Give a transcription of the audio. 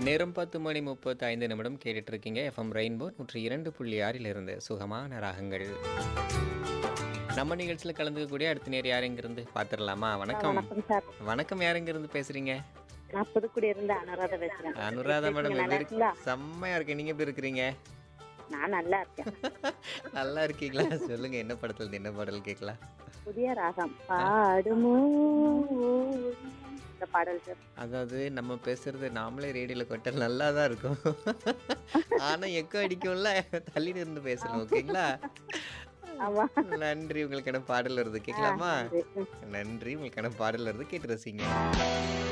நேரம் பத்து மணி முப்பத்தி ஐந்து நிமிடம் கேட்டுட்டு இருக்கீங்க எஃப்எம் ரெயின்போ நூற்றி இரண்டு புள்ளி ஆறில் இருந்து சுகமான ராகங்கள் நம்ம நிகழ்ச்சியில் கலந்துக்கக்கூடிய அடுத்த நேர் யாருங்கிருந்து பார்த்துடலாமா வணக்கம் வணக்கம் சார் வணக்கம் யாருங்கிருந்து பேசுறீங்க நான் புதுக்குடி இருந்து அனுராதா பேசுறேன் அனுராதா மேடம் நல்லா எப்படி இருக்கீங்களா? இருக்கு செம்மையா இருக்கு நீங்க எப்படி இருக்கிறீங்க நான் நல்லா இருக்கேன் நல்லா இருக்கீங்களா சொல்லுங்க என்ன படத்துல இருந்து என்ன பாடல் கேட்கலாம் புதிய ராகம் பாடுமோ இந்த பாடல் சார் அதாவது நம்ம பேசுறது நாமளே ரேடியோல கொட்ட நல்லா தான் இருக்கும் ஆனா எக்கோ அடிக்கும்ல தள்ளி இருந்து பேசணும் ஓகேங்களா ஆமா நன்றி உங்களுக்கான பாடல் வருது கேட்கலாமா சரி. நன்றி உங்களுக்கான பாடல் வருது கேட்டு ரசிங்க